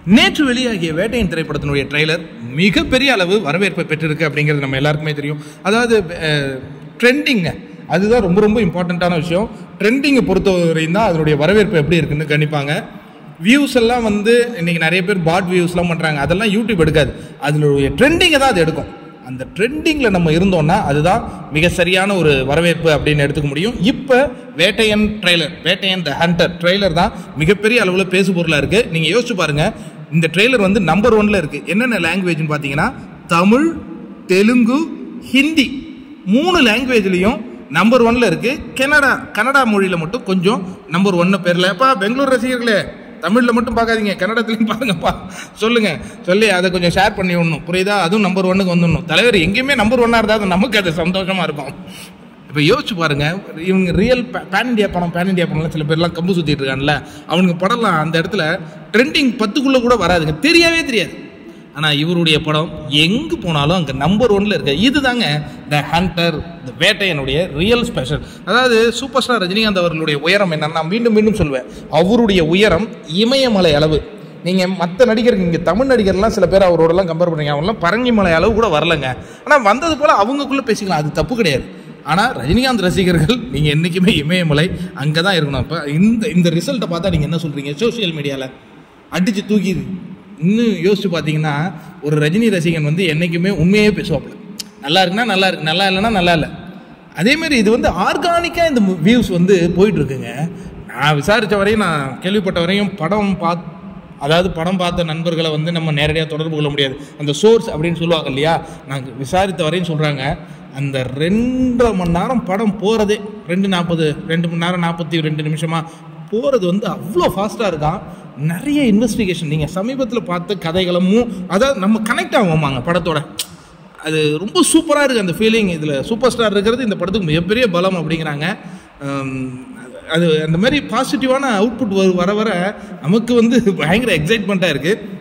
நேற்று வெளியாகிய வேட்டையின் திரைப்படத்தினுடைய ட்ரெய்லர் மிகப்பெரிய அளவு வரவேற்பை பெற்றிருக்கு அப்படிங்கிறது நம்ம எல்லாருக்குமே தெரியும் அதாவது ட்ரெண்டிங்க அதுதான் ரொம்ப ரொம்ப இம்பார்ட்டண்ட்டான விஷயம் ட்ரெண்டிங்கை பொறுத்தவரையும் தான் அதனுடைய வரவேற்பு எப்படி இருக்குன்னு கணிப்பாங்க வியூஸ் எல்லாம் வந்து இன்னைக்கு நிறைய பேர் பாட் வியூஸ்லாம் பண்ணுறாங்க அதெல்லாம் யூடியூப் எடுக்காது அதனுடைய ட்ரெண்டிங்கை தான் அது எடுக்கும் அந்த ட்ரெண்டிங்கில் நம்ம இருந்தோம்னா அதுதான் மிக சரியான ஒரு வரவேற்பு அப்படின்னு எடுத்துக்க முடியும் இப்போ Vettaiyan trailer Vettaiyan the hunter trailer தான் மிகப்பெரிய அளவில் பேசு பொருளாக இருக்குது நீங்கள் யோசிச்சு பாருங்க இந்த ட்ரெய்லர் வந்து நம்பர் ஒன்ல இருக்குது என்னென்ன லாங்குவேஜ்னு பார்த்தீங்கன்னா தமிழ் தெலுங்கு ஹிந்தி மூணு லாங்குவேஜ்லேயும் நம்பர் ஒன்ல இருக்கு கனடா கனடா மொழியில் மட்டும் கொஞ்சம் நம்பர் ஒன்னு பேரில் எப்பா பெங்களூர் ரசிகர்களே தமிழில் மட்டும் பார்க்காதீங்க கன்னடத்துலையும் பாருங்கப்பா சொல்லுங்க சொல்லி அதை கொஞ்சம் ஷேர் பண்ணி விடணும் புரியுதா அதுவும் நம்பர் ஒன்னுக்கு வந்துடணும் தலைவர் எங்கேயுமே நம்பர் ஒன்னாக இருந்தால் நமக்கு அது சந்தோஷமா இருக்கும் இப்போ யோசிச்சு பாருங்க இவங்க ரியல் பேன் இண்டியா படம் பேன் இண்டியா படம்லாம் சில பேர்லாம் கம்பு சுற்றிட்டு இருக்காங்கல்ல அவனுக்கு படம்லாம் அந்த இடத்துல ட்ரெண்டிங் பத்துக்குள்ளே கூட வராதுங்க தெரியவே தெரியாது ஆனால் இவருடைய படம் எங்கே போனாலும் அங்கே நம்பர் ஒன்ல இருக்கு இதுதாங்க த ஹண்டர் த வேட்டையனுடைய ரியல் ஸ்பெஷல் அதாவது சூப்பர் ஸ்டார் ரஜினிகாந்த் அவர்களுடைய உயரம் என்னன்னா நான் மீண்டும் மீண்டும் சொல்வேன் அவருடைய உயரம் இமயமலை அளவு நீங்கள் மற்ற நடிகருக்கு இங்கே தமிழ் நடிகர்லாம் சில பேர் அவரோடலாம் கம்பேர் பண்ணுறீங்க அவங்களாம் பரங்கிமலை அளவு கூட வரலங்க ஆனால் வந்தது போல் அவங்கக்குள்ளே பேசிக்கலாம் அது தப்பு கிடையாது ஆனால் ரஜினிகாந்த் ரசிகர்கள் நீங்கள் என்றைக்குமே இமயமலை அங்கே தான் இருக்கணும் இப்போ இந்த இந்த ரிசல்ட்டை பார்த்தா நீங்கள் என்ன சொல்கிறீங்க சோஷியல் மீடியாவில் அடித்து தூக்கிது இன்னும் யோசிச்சு பார்த்தீங்கன்னா ஒரு ரஜினி ரசிகன் வந்து என்றைக்குமே உண்மையே பேசுவாப்புல நல்லா இருக்குன்னா நல்லா இருக்கு நல்லா இல்லைன்னா நல்லா இல்லை அதே மாதிரி இது வந்து ஆர்கானிக்காக இந்த வியூஸ் வந்து போயிட்டு இருக்குங்க நான் விசாரித்த வரையும் நான் கேள்விப்பட்ட வரையும் படம் பார்த்து அதாவது படம் பார்த்த நண்பர்களை வந்து நம்ம நேரடியாக தொடர்பு கொள்ள முடியாது அந்த சோர்ஸ் அப்படின்னு சொல்லுவாங்க இல்லையா நாங்கள் விசாரித்த வரையும் சொல்கிறாங்க அந்த ரெண்டரை மணி நேரம் படம் போகிறதே ரெண்டு நாற்பது ரெண்டு மணி நேரம் நாற்பத்தி ரெண்டு நிமிஷமாக போகிறது வந்து அவ்வளோ ஃபாஸ்ட்டாக இருக்கான் நிறைய இன்வெஸ்டிகேஷன் நீங்கள் சமீபத்தில் பார்த்த கதைகளும் அதாவது நம்ம கனெக்ட் ஆகுமாங்க படத்தோட அது ரொம்ப சூப்பராக இருக்குது அந்த ஃபீலிங் இதில் சூப்பர் ஸ்டார் இருக்கிறது இந்த படத்துக்கு மிகப்பெரிய பலம் அப்படிங்கிறாங்க ஹம், அது அந்த மாதிரி பாசிட்டிவான அவுட்புட் வர வர நமக்கு வந்து பயங்கர எக்ஸைட்மெண்ட்டாக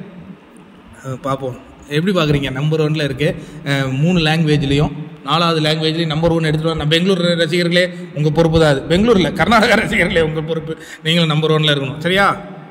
இருக்குது பார்ப்போம் எப்படி பார்க்குறீங்க நம்பர் ஒன்ல இருக்குது மூணு லாங்குவேஜ்லேயும் நாலாவது லாங்குவேஜ்லேயும் நம்பர் ஒன் எடுத்துகிட்டு நான் பெங்களூர் ரசிகர்களே உங்கள் பொறுப்பு தான் அது பெங்களூரில் கர்நாடகா ரசிகர்களே உங்கள் பொறுப்பு நீங்களும் நம்பர் ஒன்ல இருக்கணும் சரியா